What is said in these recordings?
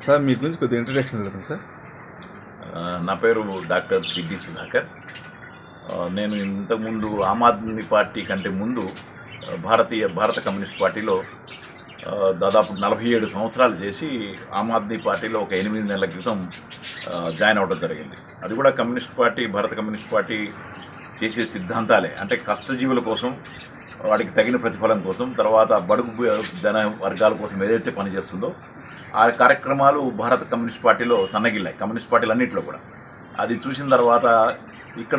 Sir మీ గురించి కొద్దిగా introduction చెప్పండి సార్ ఆ, నా పేరు డాక్టర్ దిడ్డి సుధాకర్ ఆ, నేను ఇంతకుముందు ఆమ్ ఆద్మీ పార్టీ కంటే ముందు ఆ, భారతీయ భారత కమ్యూనిస్ట్ పార్టీలో ఆ, దాదాపు నలభై ఏడు సంవత్సరాలు చేసి ఆమ్ ఆద్మీ పార్టీలో ఒక ఎనిమిది నెలల క్రితం ఆ, జాయిన్ అవ్వడం జరిగింది అది కూడా కమ్యూనిస్ట్ పార్టీ భారత కమ్యూనిస్ట్ పార్టీ చేసే సిద్ధాంతాలే అంటే కష్టజీవుల కోసం వాడికి తగిన ప్రతిఫలం కోసం తర్వాత బడుగు జన వర్గాల కోసం ఏదైతే పనిచేస్తుందో ఆ కార్యక్రమాలు భారత కమ్యూనిస్ట్ పార్టీలో సన్నగిల్లాయి కమ్యూనిస్ట్ పార్టీలు అన్నింటిలో కూడా అది చూసిన తర్వాత ఇక్కడ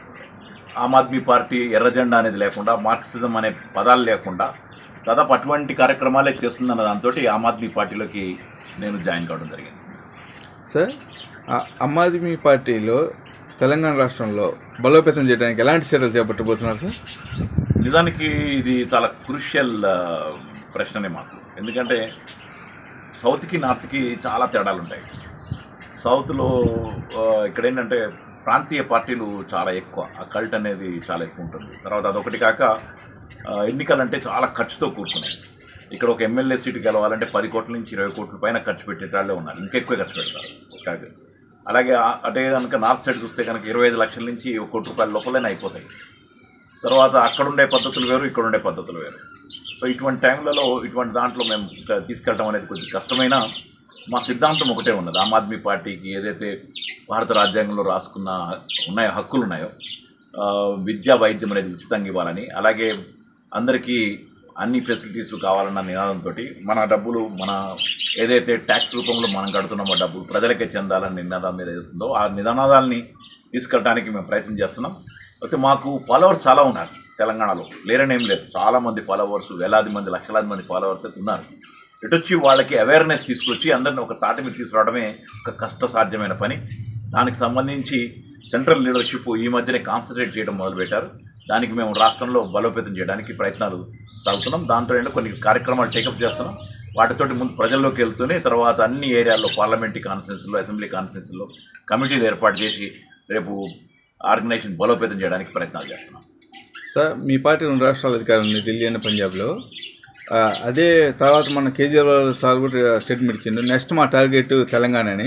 ఆమ్ ఆద్మీ పార్టీ ఎర్ర జెండా అనేది లేకుండా మార్క్సిజం అనే పదాలు లేకుండా దాదాపు అటువంటి కార్యక్రమాలే చేస్తుందన్న దాంతో ఆమ్ ఆద్మీ పార్టీలోకి నేను జాయిన్ కావడం జరిగింది సార్ ఆ ఆమ్ ఆద్మీ పార్టీలో తెలంగాణ రాష్ట్రంలో బలోపేతం చేయడానికి ఎలాంటి చర్యలు చేపట్టబోతున్నారు సార్ నిజానికి ఇది చాలా క్రూషియల్ ప్రశ్ననే మాకు ఎందుకంటే సౌత్కి నార్త్కి చాలా తేడాలు ఉంటాయి సౌత్లో ఆ, ఇక్కడ ఏంటంటే ప్రాంతీయ పార్టీలు చాలా ఎక్కువ ఆ కల్ట్ అనేది చాలా ఎక్కువ ఉంటుంది తర్వాత అదొకటి కాక ఆ, ఎన్నికలంటే చాలా ఖర్చుతో కూడుకున్నాయి ఇక్కడ ఒక ఎమ్మెల్యే సీటు గెలవాలంటే పది కోట్ల నుంచి ఇరవై కోట్ల పైన ఖర్చు పెట్టేటాళ్ళే ఉన్నారు ఇంకా ఎక్కువ ఖర్చు పెడతారు కాక అలాగే ఆ- అటే కనుక నార్త్ సైడ్ చూస్తే కనుక ఇరవై ఐదు లక్షల నుంచి ఒక కోటి రూపాయల లోపలనే అయిపోతాయి తర్వాత అక్కడ ఉండే పద్ధతులు వేరు ఇక్కడ ఉండే పద్ధతులు వేరు సో ఇటువంటి టైంలలో ఇటువంటి దాంట్లో మేము క- తీసుకెళ్ళడం అనేది కొంచెం కష్టమైన మా సిద్ధాంతం ఒకటే ఉన్నది ఆమ్ ఆద్మీ పార్టీకి ఏదైతే భారత రాజ్యాంగంలో రాసుకున్న ఉన్నాయో హక్కులు ఉన్నాయో ఆ, విద్యా వైద్యం అనేది ఉచితంగా ఇవ్వాలని అలాగే అందరికీ అన్ని ఫెసిలిటీస్ కావాలన్న నినాదంతో మన డబ్బులు మన ఏదైతే ట్యాక్స్ రూపంలో మనం కడుతున్నామో డబ్బులు ప్రజలకే చెందాలన్న నినాదం మీద ఏదైతుందో ఆ నినాదాలని తీసుకెళ్ళడానికి మేము ప్రయత్నం చేస్తున్నాం అయితే మాకు ఫాలోవర్స్ చాలా ఉన్నారు తెలంగాణలో లేరనేం లేదు చాలా మంది ఫాలోవర్స్ వేలాది మంది లక్షలాది మంది ఫాలోవర్స్ అయితే ఉన్నారు ఇటు వచ్చి వాళ్ళకి అవేర్నెస్ తీసుకొచ్చి అందరిని ఒక తాటి మీద తీసుకురావడమే ఒక కష్టసాధ్యమైన పని దానికి సంబంధించి సెంట్రల్ లీడర్షిప్ ఈ మధ్యనే కాన్సన్ట్రేట్ చేయడం మొదలుపెట్టారు దానికి మేము రాష్ట్రంలో బలోపేతం చేయడానికి ప్రయత్నాలు సాగుతున్నాం దాంట్లో ఏంటో కొన్ని కార్యక్రమాలు టేకప్ చేస్తున్నాం వాటితోటి ముందు ప్రజల్లోకి వెళ్తూనే తర్వాత అన్ని ఏరియాల్లో పార్లమెంటరీ కాన్ఫరెన్స్లో అసెంబ్లీ కాన్ఫరెన్స్లో కమిటీలు ఏర్పాటు చేసి రేపు ఆర్గనైజేషన్ బలోపేతం చేయడానికి ప్రయత్నాలు చేస్తున్నాం సార్ మీ పార్టీ రెండు రాష్ట్రాల అధికారం ఉంది ఢిల్లీ అండ్ పంజాబ్లో ఆ, అదే తర్వాత మన కేజ్రీవాల్ సార్ కూడా స్టేట్మెంట్ ఇచ్చిండు నెక్స్ట్ మా టార్గెట్ తెలంగాణ అని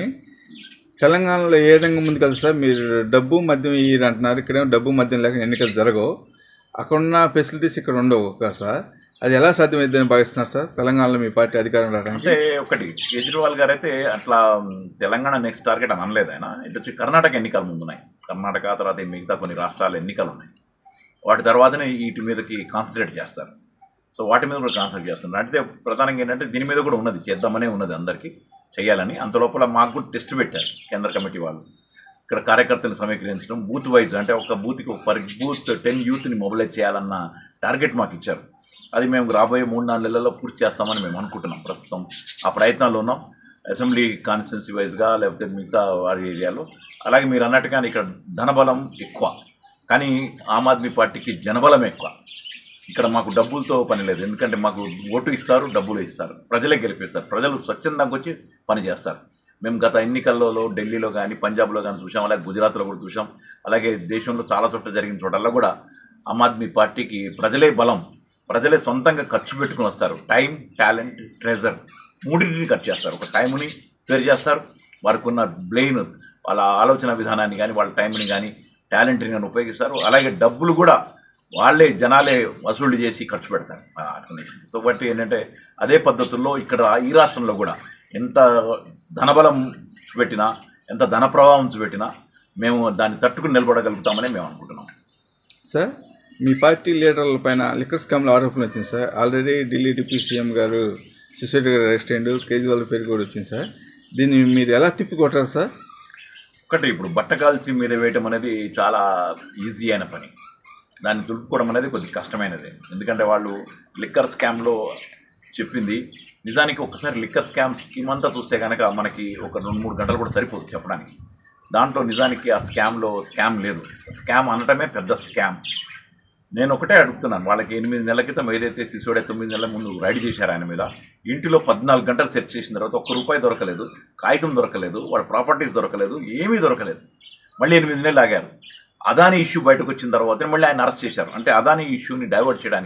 తెలంగాణలో ఏ విధంగా ముందుకు వెళ్తారు సార్ మీరు డబ్బు మద్యం ఇయ్యరు అంటున్నారు ఇక్కడేమో డబ్బు మద్యం లేక ఎన్నికలు జరగవు అక్కడున్న ఫెసిలిటీస్ ఇక్కడ ఉండవు కదా సార్ అది ఎలా సాధ్యమైందని భావిస్తున్నారు సార్ తెలంగాణలో మీ పార్టీ అధికారం రావడానికి అంటే ఒకటి కేజ్రీవాల్ గారు అయితే అట్లా మ్, తెలంగాణ నెక్స్ట్ టార్గెట్ అని అనలేదు ఆయన ఇటు వచ్చి కర్ణాటక ఎన్నికలు ముందున్నాయి కర్ణాటక తర్వాత ఈ మిగతా కొన్ని రాష్ట్రాల ఎన్నికలు ఉన్నాయి వాటి తర్వాతనే వీటి మీదకి కాన్సన్ట్రేట్ చేస్తారు సో వాటి మీద కూడా కాన్సన్ట్రేట్ చేస్తున్నారు అంటే ప్రధానంగా ఏంటంటే దీని మీద కూడా ఉన్నది చేద్దామనే ఉన్నది అందరికీ చేయాలని అంత లోపల మాకు కూడా టెస్ట్ పెట్టారు కేంద్ర కమిటీ వాళ్ళు ఇక్కడ కార్యకర్తలను సమీకరించడం బూత్ వైజ్ అంటే ఒక బూత్కి ఒక పర్ బూత్ టెన్ యూత్ని మొబిలైజ్ చేయాలన్న టార్గెట్ మాకు ఇచ్చారు అది మేము రాబోయే మూడు నాలుగు నెలల్లో పూర్తి చేస్తామని మేము అనుకుంటున్నాం ప్రస్తుతం ఆ ప్రయత్నాల్లో ఉన్నాం అసెంబ్లీ కాన్స్టిట్యున్సీ వైజ్గా లేకపోతే మిగతా వారి ఏరియాలో అలాగే మీరు అన్నట్టుగానే ఇక్కడ ధనబలం ఎక్కువ కానీ ఆమ్ ఆద్మీ పార్టీకి జనబలం ఎక్కువ ఇక్కడ మాకు డబ్బులతో పని లేదు ఎందుకంటే మాకు ఓటు ఇస్తారు డబ్బులు ఇస్తారు ప్రజలే గెలిపిస్తారు ప్రజలు స్వచ్ఛందంగా వచ్చి పని చేస్తారు మేము గత ఎన్నికల్లో ఢిల్లీలో కానీ పంజాబ్లో కానీ చూసాం అలాగే గుజరాత్లో కూడా చూసాం అలాగే దేశంలో చాలా చోట్ల జరిగిన చోటల్లో కూడా ఆమ్ ఆద్మీ పార్టీకి ప్రజలే బలం ప్రజలే సొంతంగా ఖర్చు పెట్టుకుని వస్తారు టైం టాలెంట్ ట్రెజర్ మూడింటిని ఖర్చు చేస్తారు ఒక టైంని స్పేర్ చేస్తారు వారికి ఉన్న బ్రెయిన్ వాళ్ళ ఆలోచన విధానాన్ని కానీ వాళ్ళ టైంని కానీ టాలెంట్ని కానీ ఉపయోగిస్తారు అలాగే డబ్బులు కూడా వాళ్ళే జనాలే వసూలు చేసి ఖర్చు పెడతారు ఆ ఆర్గనైజేషన్ సో బట్టి ఏంటంటే అదే పద్ధతుల్లో ఇక్కడ ఈ రాష్ట్రంలో కూడా ఎంత ధనబలం చూపెట్టినా ఎంత ధన ప్రభావం చూపెట్టినా మేము దాన్ని తట్టుకుని నిలబడగలుగుతామని మేము అనుకుంటున్నాం సార్ మీ పార్టీ లీడర్ల పైన లిక్కర్ స్కామ్లో ఆరోపణలు వచ్చింది sir already Delhi deputy CM గారు సిసోడి గారు అరెస్ట్ అయ్యిండు కేజ్రీవాల్ పేరు కూడా వచ్చింది సార్ దీన్ని మీరు ఎలా తిప్పికొట్టారు సార్ ఒకటి ఇప్పుడు బట్ట కాల్చి మీద వేయటం అనేది చాలా ఈజీ అయిన పని దాన్ని తుడుపుకోవడం అనేది కొద్ది కష్టమైనది ఎందుకంటే వాళ్ళు లిక్కర్ స్కామ్లో చెప్పింది నిజానికి ఒకసారి లిక్కర్ స్కామ్ స్కీమ్ అంతా చూస్తే కనుక మనకి ఒక రెండు మూడు గంటలు కూడా సరిపోదు చెప్పడానికి దాంట్లో నిజానికి ఆ స్కామ్లో స్కామ్ లేదు స్కామ్ అనటమే పెద్ద స్కామ్ నేను ఒకటే అడుగుతున్నాను వాళ్ళకి ఎనిమిది నెలల క్రితం ఏదైతే శిశువుడే తొమ్మిది నెలల ముందు రైడ్ చేశారు ఆయన మీద ఇంటిలో పద్నాలుగు గంటలు సెర్చ్ చేసిన తర్వాత ఒక్క రూపాయి దొరకలేదు కాగితం దొరకలేదు వాళ్ళ ప్రాపర్టీస్ దొరకలేదు ఏమీ దొరకలేదు మళ్ళీ ఎనిమిది నెలలు ఆగారు అదాని ఇష్యూ బయటకు వచ్చిన తర్వాత మళ్ళీ ఆయన అరెస్ట్ చేశారు అంటే అదాని ఇష్యూని డైవర్ట్ చేయడానికి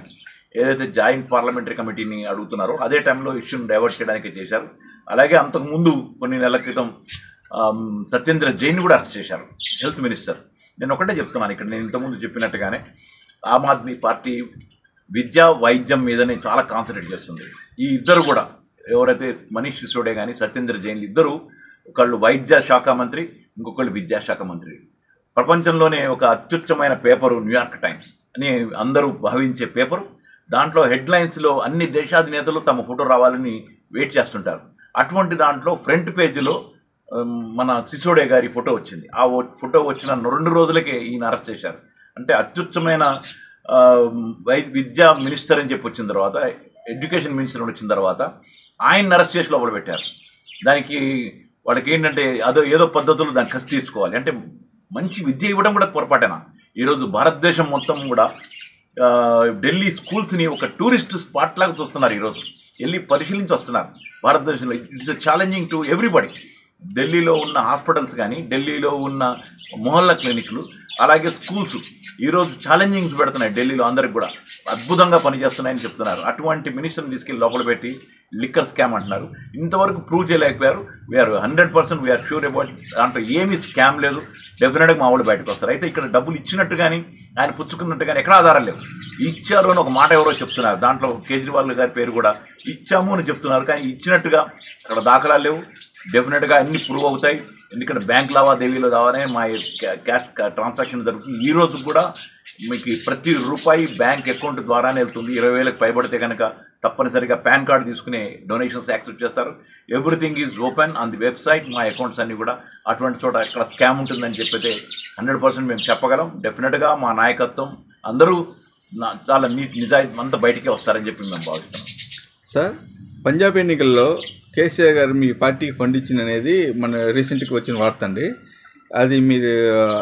ఏదైతే జాయింట్ పార్లమెంటరీ కమిటీని అడుగుతున్నారో అదే టైంలో ఇష్యూని డైవర్ట్ చేయడానికి చేశారు అలాగే అంతకుముందు కొన్ని నెలల క్రితం ఆమ్, సత్యేంద్ర జైన్ కూడా అరెస్ట్ చేశారు హెల్త్ మినిస్టర్ నేను ఒకటే చెప్తున్నాను ఇక్కడ నేను ఇంతకుముందు చెప్పినట్టుగానే ఆమ్ ఆద్మీ పార్టీ విద్య వైద్యం మీదనే చాలా కాన్సన్ట్రేట్ చేస్తుంది ఈ ఇద్దరు కూడా ఎవరైతే మనీష్ సిసోడే కానీ సత్యేంద్ర జైన్ ఇద్దరు ఒకళ్ళు వైద్య శాఖ మంత్రి ఇంకొకళ్ళు విద్యాశాఖ మంత్రి ప్రపంచంలోనే ఒక అత్యుత్తమైన పేపరు న్యూయార్క్ టైమ్స్ అని అందరూ భావించే పేపరు దాంట్లో హెడ్లైన్స్లో అన్ని దేశాధినేతలు తమ ఫోటో రావాలని వెయిట్ చేస్తుంటారు అటువంటి దాంట్లో ఫ్రంట్ పేజీలో ఉమ్, మన సిసోడే గారి ఫోటో వచ్చింది ఆ ఓ- ఫోటో వచ్చిన రెండు రోజులకే ఈయన అరెస్ట్ చేశారు అంటే అత్యుత్తమైన ఆ, వై విద్యా మినిస్టర్ అని చెప్పి వచ్చిన తర్వాత ఎడ్యుకేషన్ మినిస్టర్ అని వచ్చిన తర్వాత ఆయన అరెస్ట్ చేసి లోపల పెట్టారు దానికి వాళ్ళకి ఏంటంటే అదో ఏదో పద్ధతులు దాన్ని కసి తీసుకోవాలి అంటే మంచి విద్య ఇవ్వడం కూడా పొరపాటేనా ఈరోజు భారతదేశం మొత్తం కూడా ఆ, ఢిల్లీ స్కూల్స్ని ఒక టూరిస్ట్ స్పాట్ లాగా చూస్తున్నారు ఈరోజు వెళ్ళి పరిశీలించి వస్తున్నారు భారతదేశంలో ఇట్స్ ఛాలెంజింగ్ టు ఎవ్రీబడి ఢిల్లీలో ఉన్న హాస్పిటల్స్ కానీ ఢిల్లీలో ఉన్న మొహల్లా క్లినిక్లు అలాగే స్కూల్స్ ఈరోజు ఛాలెంజింగ్స్ పెడుతున్నాయి ఢిల్లీలో అందరికి కూడా అద్భుతంగా పనిచేస్తున్నాయని చెప్తున్నారు అటువంటి మినిస్టర్ని తీసుకెళ్ళి లోపల పెట్టి లిక్కర్ స్కామ్ అంటున్నారు ఇంతవరకు ప్రూవ్ చేయలేకపోయారు we're hundred percent we're sure about దాంట్లో ఏమీ స్కామ్ లేదు డెఫినెట్గా మా వాళ్ళు బయటకు వస్తారు అయితే ఇక్కడ డబ్బులు ఇచ్చినట్టు కానీ ఆయన పుచ్చుకున్నట్టు కానీ ఎక్కడ ఆధారం లేవు ఇచ్చారు అని ఒక మాట ఎవరో చెప్తున్నారు దాంట్లో కేజ్రీవాల్ గారి పేరు కూడా ఇచ్చాము అని చెప్తున్నారు కానీ ఇచ్చినట్టుగా అక్కడ దాఖలాలు లేవు డెఫినెట్గా అన్ని ప్రూవ్ అవుతాయి ఎందుకంటే బ్యాంక్ లావాదేవీలో కావాలనే మా క్యా- క్యాష్ కా- ట్రాన్సాక్షన్ జరుగుతుంది ఈ రోజు కూడా మీకు ప్రతి రూపాయి బ్యాంక్ అకౌంట్ ద్వారానే వెళ్తుంది ఇరవై వేలకు పైబడితే కనుక తప్పనిసరిగా పాన్ కార్డు తీసుకునే డొనేషన్స్ యాక్సెప్ట్ చేస్తారు everything is open on the website మా అకౌంట్స్ అన్ని కూడా అటువంటి చోట ఎక్కడ స్కామ్ ఉంటుందని చెప్పితే హండ్రెడ్ పర్సెంట్ మేము చెప్పగలం డెఫినెట్గా మా నాయకత్వం అందరూ నా- చాలా నీట్ నిజాయితీ అంతా బయటికే వస్తారని చెప్పి మేము భావిస్తున్నాం సార్ పంజాబ్ ఎన్నికల్లో కేసీఆర్ గారు మీ పార్టీకి ఫండ్ ఇచ్చింది అనేది మన రీసెంట్గా వచ్చిన వార్త అండి అది మీరు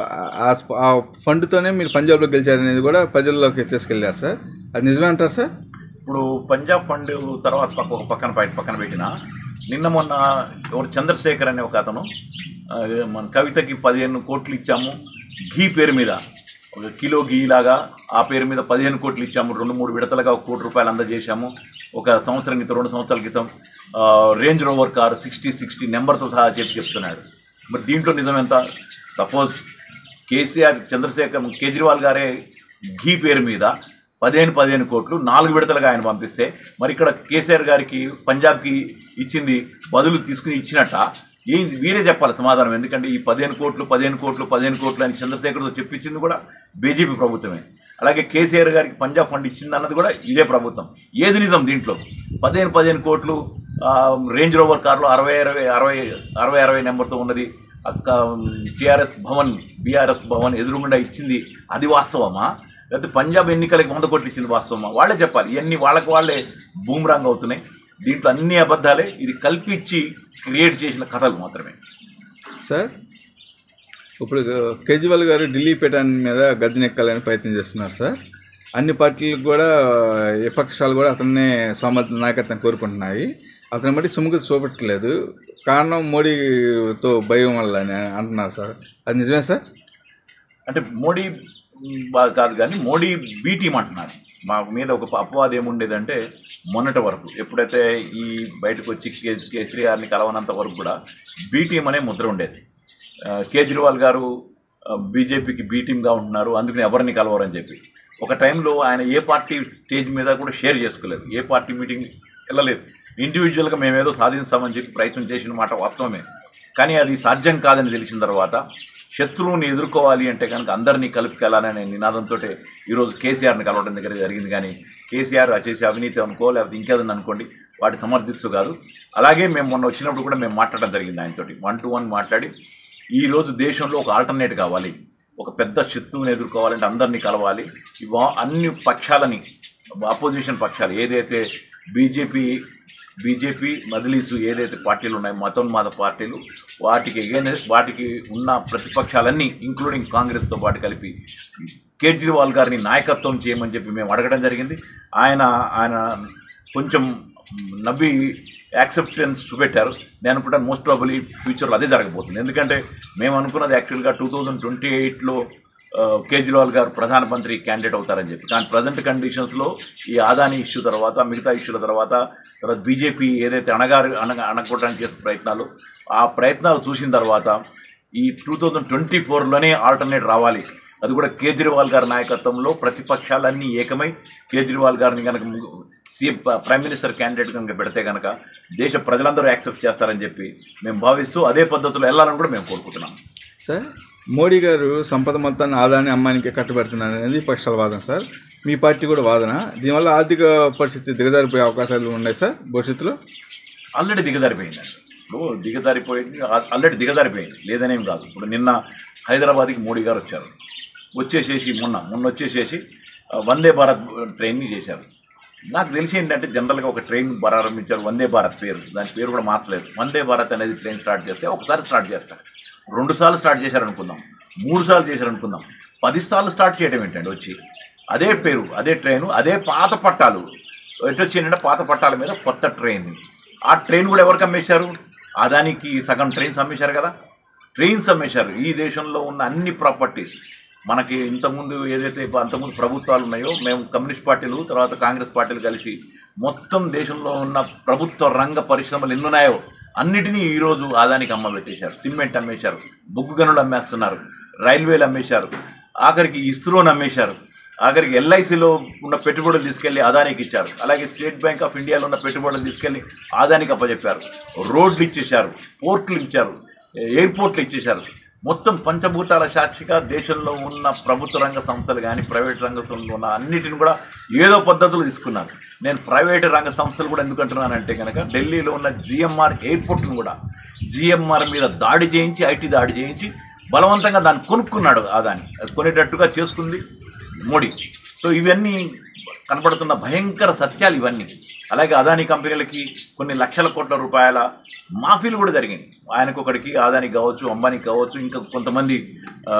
ఆ స్ప- ఆ ఫండ్తోనే మీరు పంజాబ్లో గెలిచారనేది కూడా ప్రజల్లోకి తీసుకెళ్ళారు సార్ అది నిజమే అంటారు సార్ ఇప్పుడు పంజాబ్ ఫండ్ తర్వాత పక్క ఒక పక్కన బయట పక్కన పెట్టిన నిన్న మొన్న ఎవరు చంద్రశేఖర్ అనే ఒక అతను ఆ, మన కవితకి పదిహేను కోట్లు ఇచ్చాము ఘీ పేరు మీద ఒక కిలో ఘీ లాగా ఆ పేరు మీద పదిహేను కోట్లు ఇచ్చాము రెండు మూడు విడతలుగా ఒక కోటి రూపాయలు అందజేశాము ఒక సంవత్సరం క్రితం రెండు సంవత్సరాల క్రితం ఆ, Range Rover car sixty sixty నెంబర్తో సహా చెప్పి చెప్తున్నాడు మరి దీంట్లో నిజం ఎంత సపోజ్ కేసీఆర్ చంద్రశేఖర్ కేజ్రీవాల్ గారే ఘీ పేరు మీద పదిహేను పదిహేను కోట్లు నాలుగు విడతలుగా ఆయన పంపిస్తే మరి ఇక్కడ కేసీఆర్ గారికి పంజాబ్కి ఇచ్చింది బదులు తీసుకుని ఇచ్చినట్ట ఏం వీరే చెప్పాలి సమాధానం ఎందుకంటే ఈ పదిహేను కోట్లు పదిహేను కోట్లు పదిహేను కోట్లు అని చంద్రశేఖర్తో చెప్పించింది కూడా బీజేపీ ప్రభుత్వమే అలాగే కేసీఆర్ గారికి పంజాబ్ ఫండ్ ఇచ్చింది అన్నది కూడా ఇదే ప్రభుత్వం ఏది నిజం దీంట్లో పదిహేను పదిహేను కోట్లు ఆ, రేంజ్ రోవర్ కార్లో అరవై అరవై అరవై అరవై అరవై నెంబర్తో ఉన్నది అక్క టీఆర్ఎస్ భవన్ బీఆర్ఎస్ భవన్ ఎదురుగుండా ఇచ్చింది అది వాస్తవమా లేకపోతే పంజాబ్ ఎన్నికలకి వంద కోట్లు ఇచ్చింది వాస్తవమా వాళ్ళే చెప్పాలి ఇవన్నీ వాళ్ళకి వాళ్ళే బూమ్రాంగ్ అవుతున్నాయి దీంట్లో అన్ని అబద్ధాలే ఇది కల్పించి క్రియేట్ చేసిన కథలు మాత్రమే సార్ ఇప్పుడు కేజ్రీవాల్ గారు ఢిల్లీ పీఠాన్ మీద గద్దెనెక్కాలని ప్రయత్నం చేస్తున్నారు సార్ అన్ని పార్టీలకు కూడా విపక్షాలు కూడా అతన్నే సమర్థ నాయకత్వం కోరుకుంటున్నాయి అతని బట్టి సుముఖత చూపట్లేదు కారణం మోడీతో భయం వల్ల అని అంటున్నారు సార్ అది నిజమే సార్ అంటే మోడీ మ్, బా- కాదు కానీ మోడీ బీ టీం అంటున్నారు మా మీద ఒక అపవాదం ఏముండేదంటే మొన్నటి వరకు ఎప్పుడైతే ఈ బయటకు వచ్చి కే కేసీఆర్ని కలవనంత వరకు కూడా బీ టీం అనే ముద్ర ఉండేది ఆ, కేజ్రీవాల్ గారు ఆ, బీజేపీకి బీ టీంగా ఉంటున్నారు అందుకని ఎవరిని కలవరని చెప్పి ఒక టైంలో ఆయన ఏ పార్టీ స్టేజ్ మీద కూడా షేర్ చేసుకోలేదు ఏ పార్టీ మీటింగ్ వెళ్ళలేదు ఇండివిజువల్గా మేమేదో సాధిస్తామని చెప్పి ప్రయత్నం చేసిన మాట వాస్తవమే కానీ అది సాధ్యం కాదని తెలిసిన తర్వాత శత్రువుని ఎదుర్కోవాలి అంటే కనుక అందరినీ కలుపుకెళ్ళాలనే నినాదంతో ఈరోజు కేసీఆర్ని కలవడం దగ్గర జరిగింది కానీ కేసీఆర్ చేసే అవినీతి అనుకో లేకపోతే ఇంకేదని అనుకోండి వాటి సమర్థిస్తూ కాదు అలాగే మేము మొన్న వచ్చినప్పుడు కూడా మేము మాట్లాడడం జరిగింది ఆయనతోటి వన్ టు వన్ మాట్లాడి ఈ రోజు దేశంలో ఒక ఆల్టర్నేట్ కావాలి ఒక పెద్ద శత్రువుని ఎదుర్కోవాలంటే అందరినీ కలవాలి ఇవా అన్ని పక్షాలని అపోజిషన్ పక్షాలు ఏదైతే బీజేపీ బీజేపీ మదిలీసు ఏదైతే పార్టీలు ఉన్నాయో మతోన్మాద పార్టీలు వాటికి against వాటికి ఉన్న ప్రతిపక్షాలన్నీ ఇంక్లూడింగ్ కాంగ్రెస్తో పాటు కలిపి కేజ్రీవాల్ గారిని నాయకత్వం చేయమని చెప్పి మేము అడగడం జరిగింది ఆయన ఆయన కొంచెం నవ్వి యాక్సెప్టెన్స్ చూపెట్టారు నేను అనుకుంటాను మోస్ట్ ప్రాబులీ ఫ్యూచర్లో అదే జరగబోతుంది ఎందుకంటే మేము అనుకున్నది యాక్చువల్గా టూ థౌజండ్ ట్వంటీ ఎయిట్లో ఆ, కేజ్రీవాల్ గారు ప్రధానమంత్రి క్యాండిడేట్ అవుతారని చెప్పి కానీ ప్రజెంట్ కండిషన్స్లో ఈ ఆదాని ఇష్యూ తర్వాత మిగతా ఇష్యూల తర్వాత తర్వాత బీజేపీ ఏదైతే అణగారు అణగ అణగొట్టడానికి చేసిన ప్రయత్నాలు ఆ ప్రయత్నాలు చూసిన తర్వాత ఈ టూ థౌజండ్ ట్వంటీ ఫోర్లోనే ఆల్టర్నేట్ రావాలి అది కూడా కేజ్రీవాల్ గారి నాయకత్వంలో ప్రతిపక్షాలన్నీ ఏకమై కేజ్రీవాల్ గారిని కనుక సీఎం ప్రైమ్ మినిస్టర్ క్యాండిడేట్ కనుక పెడితే కనుక దేశ ప్రజలందరూ యాక్సెప్ట్ చేస్తారని చెప్పి మేము భావిస్తూ అదే పద్ధతిలో వెళ్ళాలని కూడా మేము కోరుకుంటున్నాం సార్ మోడీ గారు సంపద మొత్తాన్ని ఆదాయాన్ని అమ్మానికి కట్టుబెడుతున్నారు అనేది పక్షాల వాదన సార్ మీ పార్టీ కూడా వాదన దీనివల్ల ఆర్థిక పరిస్థితి దిగజారిపోయే అవకాశాలు ఉన్నాయి సార్ భవిష్యత్తులో ఆల్రెడీ దిగజారిపోయిందండి ఇప్పుడు దిగజారిపోయింది ఆల్రెడీ దిగజారిపోయింది లేదనేం కాదు ఇప్పుడు నిన్న హైదరాబాద్కి మోడీ గారు వచ్చారు వచ్చేసేసి మొన్న మొన్న వచ్చేసేసి ఆ, వందే భారత్ ట్రైన్ని చేశారు నాకు తెలిసి ఏంటంటే జనరల్గా ఒక ట్రైన్ ప్రారంభించారు వందే భారత్ పేరు దాని పేరు కూడా మార్చలేదు వందే భారత్ అనేది ట్రైన్ స్టార్ట్ చేస్తే ఒకసారి స్టార్ట్ చేస్తారు రెండు సార్లు స్టార్ట్ చేశారనుకుందాం మూడు సార్లు చేశారనుకుందాం పది సార్లు స్టార్ట్ చేయడం ఏంటండి వచ్చి అదే పేరు అదే ట్రైను అదే పాత పట్టాలు ఎటు వచ్చిందంటే పాత పట్టాల మీద కొత్త ట్రైన్ ఆ ట్రైన్ కూడా ఎవరికి అమ్మేశారు అదానికి సగం ట్రైన్స్ అమ్మేశారు కదా ట్రైన్స్ అమ్మేశారు ఈ దేశంలో ఉన్న అన్ని ప్రాపర్టీస్ మనకి ఇంతకుముందు ఏదైతే ఇప్పుడు అంతకుముందు ప్రభుత్వాలు ఉన్నాయో మేము కమ్యూనిస్ట్ పార్టీలు తర్వాత కాంగ్రెస్ పార్టీలు కలిసి మొత్తం దేశంలో ఉన్న ప్రభుత్వ రంగ పరిశ్రమలు ఎన్నున్నాయో అన్నిటినీ ఈరోజు ఆదానికి అమ్మ పెట్టేశారు సిమెంట్ అమ్మేశారు బొగ్గు గనులు అమ్మేస్తున్నారు రైల్వేలు అమ్మేశారు ఆఖరికి ఇస్రోని అమ్మేశారు ఆఖరికి ఎల్ఐసిలో ఉన్న పెట్టుబడులు తీసుకెళ్లి అదానికి ఇచ్చారు అలాగే స్టేట్ బ్యాంక్ ఆఫ్ ఇండియాలో ఉన్న పెట్టుబడులు తీసుకెళ్లి అదానికి అప్పచెప్పారు రోడ్లు ఇచ్చేశారు పోర్ట్లు ఇచ్చారు ఎయిర్పోర్ట్లు ఇచ్చేశారు మొత్తం పంచభూతాల సాక్షిగా దేశంలో ఉన్న ప్రభుత్వ రంగ సంస్థలు కానీ ప్రైవేట్ రంగ సంస్థలు ఉన్న అన్నిటిని కూడా ఏదో పద్ధతులు తీసుకున్నారు నేను ప్రైవేట్ రంగ సంస్థలు కూడా ఎందుకు అంటున్నానంటే కనుక ఢిల్లీలో ఉన్న జిఎంఆర్ ఎయిర్పోర్ట్ను కూడా జిఎంఆర్ మీద దాడి చేయించి ఐటీ దాడి చేయించి బలవంతంగా దాన్ని కొనుక్కున్నాడు ఆదాని అది కొనేటట్టుగా చేసుకుంది మోడీ సో ఇవన్నీ కనపడుతున్న భయంకర సత్యాలు ఇవన్నీ అలాగే అదాని కంపెనీలకి కొన్ని లక్షల కోట్ల రూపాయల మాఫీలు కూడా జరిగాయి ఆయనకు ఒకటికి ఆదానికి కావచ్చు అంబానీకి కావచ్చు ఇంకా కొంతమంది ఆ,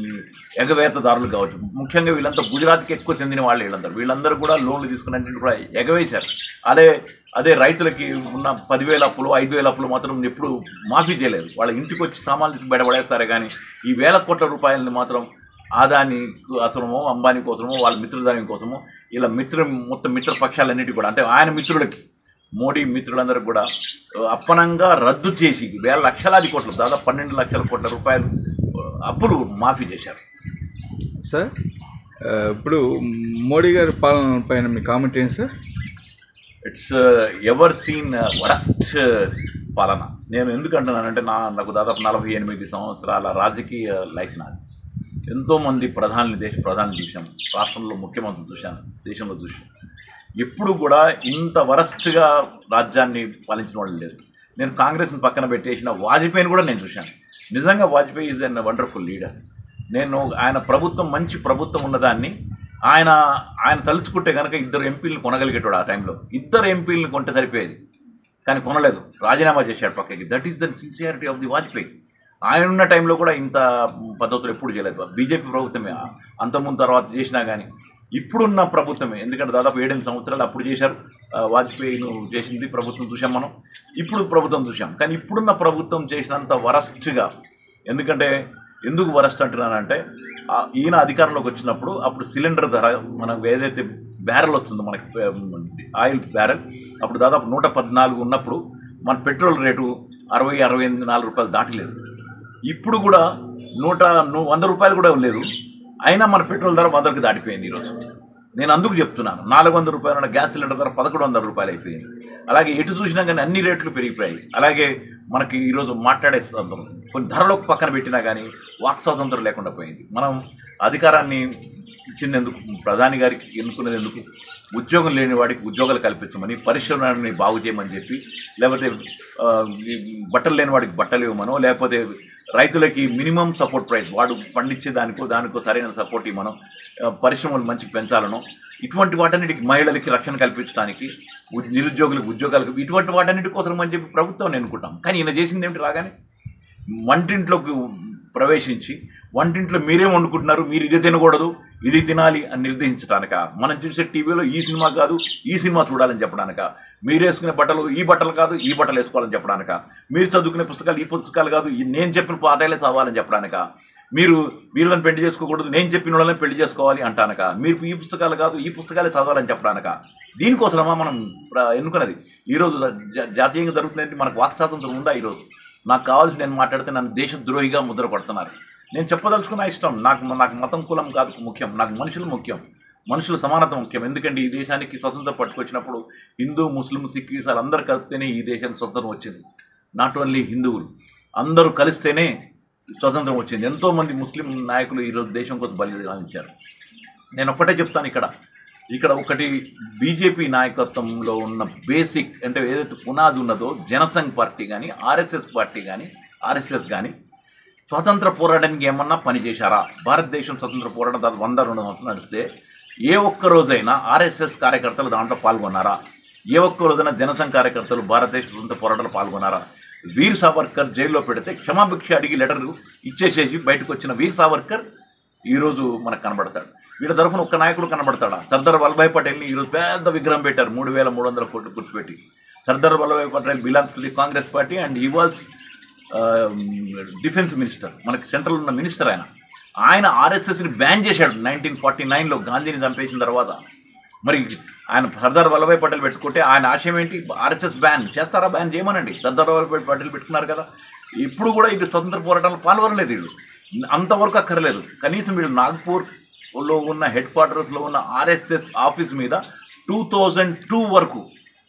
ఎగవేతదారులు కావచ్చు ముఖ్యంగా వీళ్ళంతా గుజరాత్కి ఎక్కువ చెందిన వాళ్ళు వీళ్ళందరూ వీళ్ళందరూ కూడా లోన్లు తీసుకున్నట్టు కూడా ఎగవేశారు అదే అదే రైతులకి ఉన్న పదివేల అప్పులు ఐదు వేల అప్పులు మాత్రం ఎప్పుడు మాఫీ చేయలేదు వాళ్ళ ఇంటికి వచ్చి సామాన్లు తీసి బయటపడేస్తారే కానీ ఈ వేల కోట్ల రూపాయలని మాత్రం ఆదాని కోసమో అంబానీ కోసమో వాళ్ళ మిత్రదాని కోసమో ఇలా మిత్ర మొత్తం మిత్ర పక్షాలన్నిటి కూడా అంటే ఆయన మిత్రులకి మోడీ మిత్రులందరూ కూడా ఆ, అప్పనంగా రద్దు చేసి వేల లక్షలాది కోట్లు దాదాపు పన్నెండు లక్షల కోట్ల రూపాయలు ఆ, అప్పులు మాఫీ చేశారు సార్ ఆ, ఇప్పుడు మోడీ గారి పాలన పైన మీ కామెంట్ ఏంటి sir it's ever seen worst పాలన నేను ఎందుకు అంటున్నానంటే నా నాకు దాదాపు నలభై ఎనిమిది సంవత్సరాల రాజకీయ లైఫ్ నాది ఎంతోమంది ప్రధాని దేశ ప్రధాని చూశాను రాష్ట్రంలో ముఖ్యమంత్రి చూశాను దేశంలో చూశాను ఎప్పుడు కూడా ఇంత వరస్ట్గా రాజ్యాన్ని పాలించిన వాళ్ళు లేదు నేను కాంగ్రెస్ని పక్కన పెట్టేసిన వాజ్పేయిని కూడా నేను చూశాను నిజంగా Vajpayee is an wonderful leader నేను ఆయన ప్రభుత్వం మంచి ప్రభుత్వం ఉన్నదాన్ని ఆయన ఆయన తలుచుకుంటే కనుక ఇద్దరు ఎంపీలను కొనగలిగేటాడు ఆ టైంలో ఇద్దరు ఎంపీలను కొంటే సరిపోయేది కానీ కొనలేదు రాజీనామా చేశాడు పక్కకి that is the sincerity of the Vajpayee ఆయన ఉన్న టైంలో కూడా ఇంత పద్ధతులు ఎప్పుడు చేయలేదు బీజేపీ ప్రభుత్వమే అంతకుముందు తర్వాత చేసినా కానీ ఇప్పుడున్న ప్రభుత్వమే ఎందుకంటే దాదాపు ఏడెనిమిది సంవత్సరాలు అప్పుడు చేశారు ఆ, వాజ్పేయిను చేసింది ప్రభుత్వం చూసాం మనం ఇప్పుడు ప్రభుత్వం చూసాం కానీ ఇప్పుడున్న ప్రభుత్వం చేసినంత వరస్ట్గా ఎందుకంటే ఎందుకు వరస్ట్ అంటున్నానంటే ఆ, ఈయన అధికారంలోకి వచ్చినప్పుడు అప్పుడు సిలిండర్ ధర మనకు ఏదైతే బ్యారెల్ వస్తుందో మనకి ఆ, ఆయిల్ బ్యారెల్ అప్పుడు దాదాపు నూట పద్నాలుగు ఉన్నప్పుడు మన పెట్రోల్ రేటు అరవై అరవై ఎనిమిది నాలుగు రూపాయలు దాటలేదు ఇప్పుడు కూడా నూట ను- వంద రూపాయలు కూడా లేదు అయినా మన పెట్రోల్ ధర వందలకు దాటిపోయింది ఈరోజు నేను అందుకు చెప్తున్నాను నాలుగు వందల రూపాయలు ఉన్న గ్యాస్ సిలిండర్ ధర పదకొండు వందల రూపాయలు అయిపోయింది అలాగే ఎటు చూసినా కానీ అన్ని రేట్లు పెరిగిపోయాయి అలాగే మనకి ఈరోజు మాట్లాడే స్వాతంత్రం కొన్ని ధరలకు పక్కన పెట్టినా కానీ వాక్ స్వాతంత్రం లేకుండా పోయింది మనం అధికారాన్ని ఇచ్చింది ఎందుకు ప్రధాని గారికి ఎన్నుకునేది ఎందుకు ఉద్యోగం లేని వాడికి ఉద్యోగాలు కల్పించమని పరిశ్రమని బాగు చేయమని చెప్పి లేకపోతే ఆ, ఈ బట్టలు లేని వాడికి బట్టలు ఇవ్వమనో లేకపోతే రైతులకి మినిమం సపోర్ట్ ప్రైస్ వాడు పండించే దానికో దానికో సరైన సపోర్ట్ ఇవ్వమనో ఆ, పరిశ్రమలు మంచి పెంచాలనో ఇటువంటి వాటన్నిటికి మహిళలకి రక్షణ కల్పించడానికి ఉ- నిరుద్యోగులకు ఉద్యోగాలకు ఇటువంటి వాటన్నిటి కోసం అని చెప్పి ప్రభుత్వం ఎన్నుకుంటాం కానీ ఈయన చేసింది ఏమిటి రాగానే వంటింట్లోకి ప్రవేశించి వంటింట్లో మీరేం వండుకుంటున్నారు మీరు ఇదే తినకూడదు ఇది తినాలి అని నిర్దేశించడానిక మనం చూసే టీవీలో ఈ సినిమా కాదు ఈ సినిమా చూడాలని చెప్పడానిక మీరు వేసుకునే బట్టలు ఈ బట్టలు కాదు ఈ బట్టలు వేసుకోవాలని చెప్పడానిక మీరు చదువుకునే పుస్తకాలు ఈ పుస్తకాలు కాదు ఈ నేను చెప్పిన పాఠాలే చదవాలని చెప్పడానిక మీరు వీళ్ళని పెళ్లి చేసుకోకూడదు నేను చెప్పిన వాళ్ళని పెళ్లి చేసుకోవాలి అంటానక మీరు ఈ పుస్తకాలు కాదు ఈ పుస్తకాలే చదవాలని చెప్పడానక దీనికోసమా మనం ప్ర- ఎన్నుకున్నది ఈరోజు జా- జాతీయంగా జరుగుతుందంటే మనకు వాక్ స్వాతంత్రం ఉందా ఈరోజు నాకు కావాల్సి నేను మాట్లాడితే నన్ను దేశద్రోహిగా ముద్ర కొడుతున్నారు నేను చెప్పదలుచుకున్న ఇష్టం నాకు నాకు మతం కులం కాదు ముఖ్యం నాకు మనుషులు ముఖ్యం మనుషుల సమానత ముఖ్యం ఎందుకంటే ఈ దేశానికి స్వతంత్రం పట్టుకొచ్చినప్పుడు హిందూ ముస్లిం సిక్ ఈసాలు అందరూ కలిస్తేనే ఈ దేశానికి స్వతంత్రం వచ్చింది నాట్ ఓన్లీ హిందువులు అందరూ కలిస్తేనే స్వతంత్రం వచ్చింది ఎంతోమంది ముస్లిం నాయకులు ఈరోజు దేశం కోసం బలిదానించారు నేను ఒక్కటే చెప్తాను ఇక్కడ ఇక్కడ ఒకటి బీజేపీ నాయకత్వంలో ఉన్న బేసిక్ అంటే ఏదైతే పునాది ఉన్నదో జనసంఘ్ పార్టీ కానీ ఆర్ఎస్ఎస్ పార్టీ కానీ ఆర్ఎస్ఎస్ కానీ స్వాతంత్ర పోరాటానికి ఏమన్నా పని చేశారా భారతదేశం స్వతంత్ర పోరాటం దాదాపు వంద రెండు వందలు నడిస్తే ఏ ఒక్క రోజైనా ఆర్ఎస్ఎస్ కార్యకర్తలు దాంట్లో పాల్గొన్నారా ఏ ఒక్క రోజైనా జనసంఘ్ కార్యకర్తలు భారతదేశ స్వతంత్ర పోరాటంలో పాల్గొన్నారా వీర్ సావర్కర్ జైల్లో పెడితే క్షమాభిక్ష అడిగి లెటర్ ఇచ్చేసేసి బయటకు వచ్చిన వీర్ సావర్కర్ ఈరోజు మనకు కనబడతాడు వీళ్ళ తరఫున ఒక్క నాయకుడు కనబడతాడా సర్దార్ వల్లభాయ్ పటేల్ని ఈరోజు పెద్ద విగ్రహం పెట్టారు మూడు వేల మూడు వందల కోట్లు కూర్చోబెట్టి Sardar Vallabhbhai Patel belongs to the Congress party and he was defence minister మనకి సెంట్రల్ ఉన్న మినిస్టర్ ఆయన ఆయన ఆర్ఎస్ఎస్ని బ్యాన్ చేశాడు నైన్టీన్ ఫార్టీ నైన్లో గాంధీని చంపేసిన తర్వాత మరి ఆయన సర్దార్ వల్లభాయ్ పటేల్ పెట్టుకుంటే ఆయన ఆశయం ఏంటి ఆర్ఎస్ఎస్ బ్యాన్ చేస్తారా బ్యాన్ చేయమనండి సర్దార్ వల్లభాయ్ పటేల్ పెట్టుకున్నారు కదా ఇప్పుడు కూడా ఇది స్వతంత్ర పోరాటంలో పాల్గొనలేదు వీళ్ళు అంతవరకు అక్కర్లేదు కనీసం వీళ్ళు నాగ్పూర్లో ఉన్న హెడ్ క్వార్టర్స్లో ఉన్న ఆర్ఎస్ఎస్ ఆఫీస్ మీద టూ థౌజండ్ టూ వరకు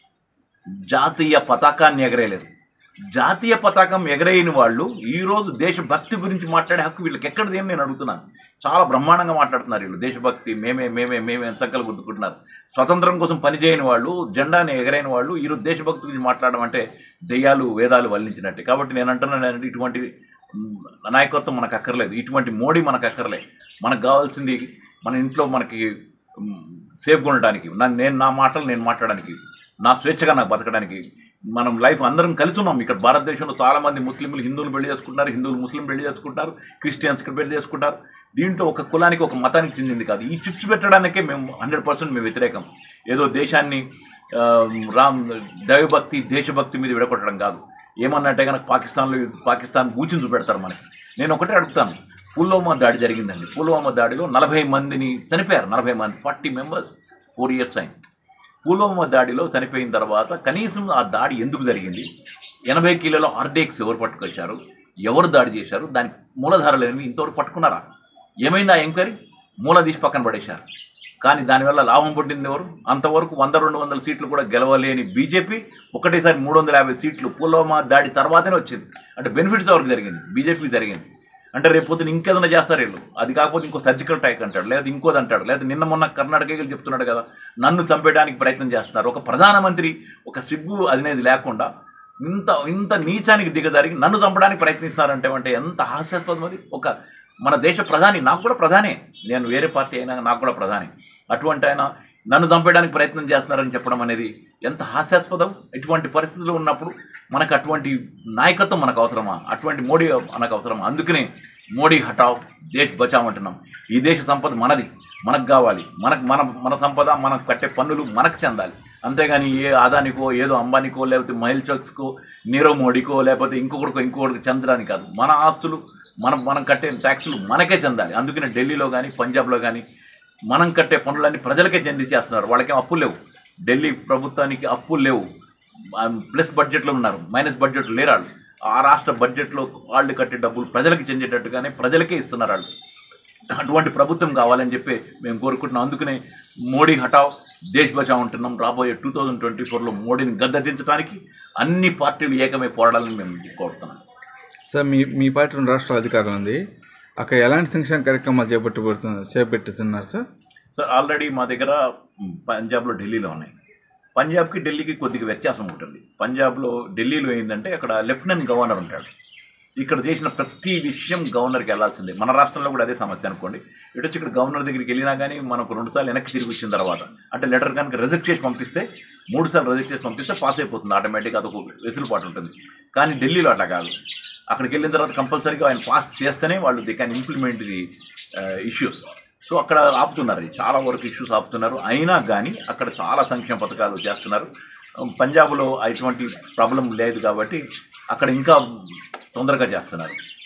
జాతీయ పతాకాన్ని ఎగరేయలేదు జాతీయ పతాకం ఎగరేయని వాళ్ళు ఈరోజు దేశభక్తి గురించి మాట్లాడే హక్కు వీళ్ళకి ఎక్కడిది అని నేను అడుగుతున్నాను చాలా బ్రహ్మాండంగా మాట్లాడుతున్నారు వీళ్ళు దేశభక్తి మేమే మేమే మేమే చక్కలు గుద్దుకుంటున్నారు స్వతంత్రం కోసం పనిచేయని వాళ్ళు జెండాని ఎగరైన వాళ్ళు ఈరోజు దేశభక్తి గురించి మాట్లాడడం అంటే దెయ్యాలు వేదాలు వల్లించినట్టే కాబట్టి నేను అంటున్నాను ఏంటంటే ఇటువంటి మ్, నాయకత్వం మనకు అక్కర్లేదు ఇటువంటి మోడీ మనకు అక్కర్లేదు మనకు కావాల్సింది మన ఇంట్లో మనకి మ్, సేఫ్గా ఉండడానికి నా- నేను నా మాటలు నేను మాట్లాడడానికి నా స్వేచ్ఛగా నాకు బతకడానికి మనం లైఫ్ అందరం కలిసి ఉన్నాం ఇక్కడ భారతదేశంలో చాలామంది ముస్లింలు హిందువులు పెళ్లి చేసుకుంటున్నారు హిందువులు ముస్లిం పెళ్లి చేసుకుంటారు క్రిస్టియన్స్ ఇక్కడ పెళ్లి చేసుకుంటారు దీంట్లో ఒక కులానికి ఒక మతానికి చెందింది కాదు ఈ చిచ్చు పెట్టడానికే మేము హండ్రెడ్ పర్సెంట్ మేము వ్యతిరేకం ఏదో దేశాన్ని ఆ, రామ్ దైవభక్తి దేశభక్తి మీద విడగొట్టడం కాదు ఏమన్నట్టే కనుక పాకిస్తాన్లో పాకిస్తాన్ బూచిని చూపెడతారు మనకి నేను ఒకటే అడుగుతాను పుల్వామా దాడి జరిగిందండి పుల్వామా దాడిలో నలభై మందిని చనిపోయారు నలభై మంది ఫార్టీ మెంబర్స్ ఫోర్ ఇయర్స్ అయింది పుల్వామా దాడిలో చనిపోయిన తర్వాత కనీసం ఆ దాడి ఎందుకు జరిగింది ఎనభై కిలోల ఆర్డేక్స్ ఎవరు పట్టుకొచ్చారు ఎవరు దాడి చేశారు దాని మూలధారాలు ఏమి ఇంతవరకు పట్టుకున్నారా ఏమైంది ఆ ఎంక్వైరీ మూల తీసి పక్కన పడేశారు కానీ దానివల్ల లాభం పొందింది ఎవరు అంతవరకు వంద రెండు వందల సీట్లు కూడా గెలవలేని బీజేపీ ఒకటేసారి మూడు వందల యాభై సీట్లు పుల్వామా దాడి తర్వాతనే వచ్చింది అంటే బెనిఫిట్స్ ఎవరికి జరిగింది బీజేపీకి జరిగింది అంటే రేపు పొద్దున ఇంకేదైనా చేస్తారు వీళ్ళు అది కాకపోతే ఇంకో సర్జికల్ అటాక్ అంటాడు లేదా ఇంకోది అంటాడు లేదా నిన్న మొన్న కర్ణాటకకి చెప్తున్నాడు కదా నన్ను చంపేయడానికి ప్రయత్నం చేస్తున్నారు ఒక ప్రధానమంత్రి ఒక సిగ్గు అనేది లేకుండా ఇంత ఇంత నీచానికి దిగజారి నన్ను చంపడానికి ప్రయత్నిస్తున్నారంటే అంటే ఎంత హాస్యాస్పదం అది ఒక మన దేశ ప్రధాని నాకు కూడా ప్రధానే నేను వేరే పార్టీ అయినా నాకు కూడా ప్రధాని అటువంటి ఆయన నన్ను చంపేయడానికి ప్రయత్నం చేస్తున్నారని చెప్పడం అనేది ఎంత హాస్యాస్పదం ఇటువంటి పరిస్థితులు ఉన్నప్పుడు మనకు అటువంటి నాయకత్వం మనకు అవసరమా అటువంటి మోడీ మనకు అవసరమా అందుకనే మోడీ హటావ్ దేశ్ బచావ్ అంటున్నాం ఈ దేశ సంపద మనది మనకు కావాలి మనకు మన మన సంపద మనకు కట్టే పన్నులు మనకు చెందాలి అంతేగాని ఏ ఆదానికో ఏదో అంబానికో లేకపోతే మైల్ చక్స్కో నీరవ్ మోడీకో లేకపోతే ఇంకొకటికో ఇంకొకటికి చెందడానికి కాదు మన ఆస్తులు మనం మనం కట్టే ట్యాక్సులు మనకే చెందాలి అందుకనే ఢిల్లీలో కానీ పంజాబ్లో కానీ మనం కట్టే పనులన్నీ ప్రజలకే చెంది చేస్తున్నారు వాళ్ళకేం అప్పులు లేవు ఢిల్లీ ప్రభుత్వానికి అప్పులు లేవు ఆ, ప్లస్ బడ్జెట్లో ఉన్నారు మైనస్ బడ్జెట్ లేరు వాళ్ళు ఆ రాష్ట్ర బడ్జెట్లో వాళ్ళు కట్టే డబ్బులు ప్రజలకి చెందేటట్టుగానే ప్రజలకే ఇస్తున్నారు వాళ్ళు అటువంటి ప్రభుత్వం కావాలని చెప్పి మేము కోరుకుంటున్నాం అందుకనే మోడీ హటావ్ దేశ్ బచావ్ అంటున్నాం రాబోయే టూ థౌజండ్ ట్వంటీ ఫోర్లో మోడీని గద్దెదించడానికి అన్ని పార్టీలు ఏకమై పోరాడాలని మేము కోరుతున్నాం సార్ మీ మీ పార్టీ రెండు రాష్ట్రాల అధికారం ఉంది అక్కడ ఎలాంటి సంక్షేమ కార్యక్రమాలు చేపట్టబడుతున్నారు చేపట్టుతున్నారు సార్ సార్ ఆల్రెడీ మా దగ్గర మ్, పంజాబ్లో ఢిల్లీలో ఉన్నాయి పంజాబ్కి ఢిల్లీకి కొద్దిగా వ్యత్యాసం ఉంటుంది పంజాబ్లో ఢిల్లీలో ఏంటంటే అక్కడ లెఫ్టినెంట్ గవర్నర్ ఉంటాడు ఇక్కడ చేసిన ప్రతి విషయం గవర్నర్కి వెళ్ళాల్సిందే మన రాష్ట్రంలో కూడా అదే సమస్య అనుకోండి ఇటు వచ్చి ఇక్కడ గవర్నర్ దగ్గరికి వెళ్ళినా కానీ మనకు రెండుసార్లు వెనక్కి తిరిగి వచ్చిన తర్వాత అంటే లెటర్ కనుక రిజెక్ట్ చేసి పంపిస్తే మూడు సార్లు రిజెక్ట్ చేసి పంపిస్తే పాస్ అయిపోతుంది ఆటోమేటిక్గా అదొక వెసులుబాటు ఉంటుంది కానీ ఢిల్లీలో అట్లా కాదు అక్కడికి వెళ్ళిన తర్వాత కంపల్సరీగా ఆయన పాస్ చేస్తేనే వాళ్ళు they can implement the issues so అక్కడ ఆపుతున్నారు చాలా వరకు ఇష్యూస్ ఆపుతున్నారు అయినా కానీ అక్కడ చాలా సంక్షేమ పథకాలు చేస్తున్నారు పంజాబ్లో అటువంటి ప్రాబ్లం లేదు కాబట్టి అక్కడ ఇంకా తొందరగా చేస్తున్నారు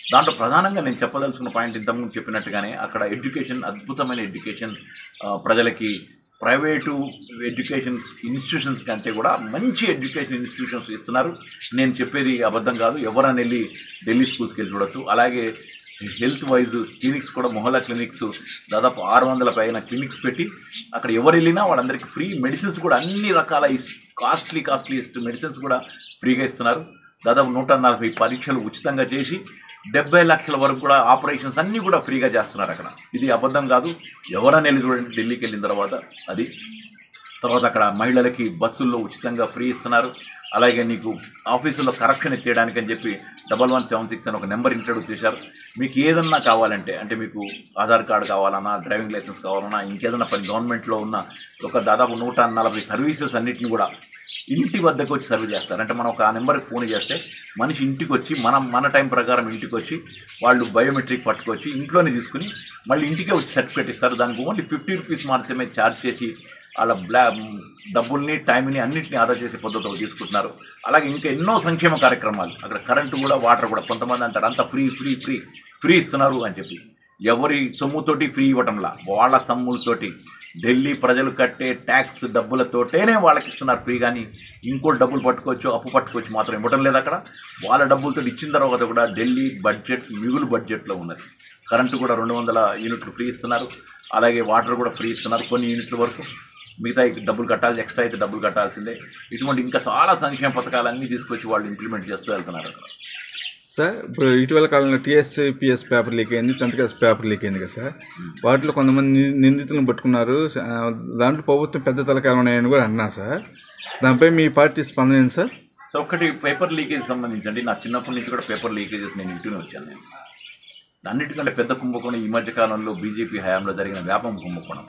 దాంట్లో ప్రధానంగా నేను చెప్పదలుచుకున్న పాయింట్ ఇంతకుముందు చెప్పినట్టుగానే అక్కడ ఎడ్యుకేషన్ అద్భుతమైన ఎడ్యుకేషన్ ఆ, ప్రజలకి ప్రైవేటు ఎడ్యుకేషన్ ఇన్స్టిట్యూషన్స్ కంటే కూడా మంచి ఎడ్యుకేషన్ ఇన్స్టిట్యూషన్స్ ఇస్తున్నారు నేను చెప్పేది అబద్ధం కాదు ఎవరైనా వెళ్ళి ఢిల్లీ స్కూల్స్కి వెళ్ళి చూడొచ్చు అలాగే హెల్త్ వైజ్ క్లినిక్స్ కూడా మొహల్లా క్లినిక్స్ దాదాపు ఆరు వందల పైన క్లినిక్స్ పెట్టి అక్కడ ఎవరు వెళ్ళినా వాళ్ళందరికీ ఫ్రీ మెడిసిన్స్ కూడా అన్ని రకాల కాస్ట్లీ కాస్ట్లీ మెడిసిన్స్ కూడా ఫ్రీగా ఇస్తున్నారు దాదాపు నూట నలభై పరీక్షలు ఉచితంగా చేసి డెబ్బై లక్షల వరకు కూడా ఆపరేషన్స్ అన్నీ కూడా ఫ్రీగా చేస్తున్నారు అక్కడ ఇది అబద్ధం కాదు ఎవరైనా వెళ్ళి చూడండి ఢిల్లీకి వెళ్ళిన తర్వాత అది తర్వాత అక్కడ మహిళలకి బస్సుల్లో ఉచితంగా ఫ్రీ ఇస్తున్నారు అలాగే నీకు ఆఫీసులో కరప్షన్ ఎత్తేయడానికి అని చెప్పి డబల్ వన్ సెవెన్ సిక్స్ అని ఒక నెంబర్ ఇంట్రడ్యూస్ చేశారు మీకు ఏదన్నా కావాలంటే అంటే మీకు ఆధార్ కార్డు కావాలన్నా డ్రైవింగ్ లైసెన్స్ కావాలన్నా ఇంకేదన్నా పని గవర్నమెంట్లో ఉన్న ఒక దాదాపు నూట నలభై సర్వీసెస్ అన్నిటిని కూడా ఇంటి వద్దకు వచ్చి సర్వీస్ చేస్తారు అంటే మనం ఒక ఆ నెంబర్కి ఫోన్ చేస్తే మనిషి ఇంటికి వచ్చి మనం మన టైం ప్రకారం ఇంటికి వచ్చి వాళ్ళు బయోమెట్రిక్ పట్టుకొచ్చి ఇంట్లోనే తీసుకుని మళ్ళీ ఇంటికే వచ్చి సర్టిఫికేట్ ఇస్తారు దానికి ఓన్లీ ఫిఫ్టీ రూపీస్ మాత్రమే ఛార్జ్ చేసి వాళ్ళ బ్లా డబ్బుల్ని టైంని అన్నింటినీ ఆదా చేసే పద్ధతిలో తీసుకుంటున్నారు అలాగే ఇంకా ఎన్నో సంక్షేమ కార్యక్రమాలు అక్కడ కరెంటు కూడా వాటర్ కూడా కొంతమంది అంటారు అంతా ఫ్రీ ఫ్రీ ఫ్రీ ఫ్రీ ఇస్తున్నారు అని చెప్పి ఎవరి సొమ్ముతోటి ఫ్రీ ఇవ్వటంలా వాళ్ళ సొమ్ములతోటి ఢిల్లీ ప్రజలు కట్టే ట్యాక్స్ డబ్బులతోటేనే వాళ్ళకి ఇస్తున్నారు ఫ్రీ కానీ ఇంకోటి డబ్బులు పట్టుకోవచ్చు అప్పు పట్టుకోవచ్చు మాత్రం ఇవ్వటం లేదు అక్కడ వాళ్ళ డబ్బులతో ఇచ్చిన తర్వాత కూడా ఢిల్లీ బడ్జెట్ మిగులు బడ్జెట్లో ఉన్నది కరెంటు కూడా రెండు వందల యూనిట్లు ఫ్రీ ఇస్తున్నారు అలాగే వాటర్ కూడా ఫ్రీ ఇస్తున్నారు కొన్ని యూనిట్ల వరకు మిగతా డబ్బులు కట్టాల్సి ఎక్స్ట్రా అయితే డబ్బులు కట్టాల్సిందే ఇటువంటి ఇంకా చాలా సంక్షేమ పథకాలన్నీ తీసుకొచ్చి వాళ్ళు ఇంప్లిమెంట్ చేస్తూ వెళ్తున్నారు అక్కడ సార్ ఇప్పుడు ఇటీవల కాలంలో టీఎస్ పిఎస్ పేపర్ లీక్ అయింది టెన్త్ క్లాస్ పేపర్ లీక్ అయింది కదా సార్ వాటిలో కొంతమంది ని- నిందితులను పట్టుకున్నారు ఆ, దాంట్లో ప్రభుత్వం పెద్ద తలకాయలు ఉన్నాయని కూడా అంటున్నారు సార్ దానిపై మీ పార్టీ స్పందన ఏంటి సార్ సో ఒకటి పేపర్ లీకేజ్ సంబంధించండి నా చిన్నప్పటి నుంచి కూడా పేపర్ లీకేజెస్ నేను ఇంటూనే వచ్చాను నేను అన్నిటికంటే పెద్ద కుంభకోణం ఈ మధ్య కాలంలో బీజేపీ హయాంలో జరిగిన వ్యాపం కుంభకోణం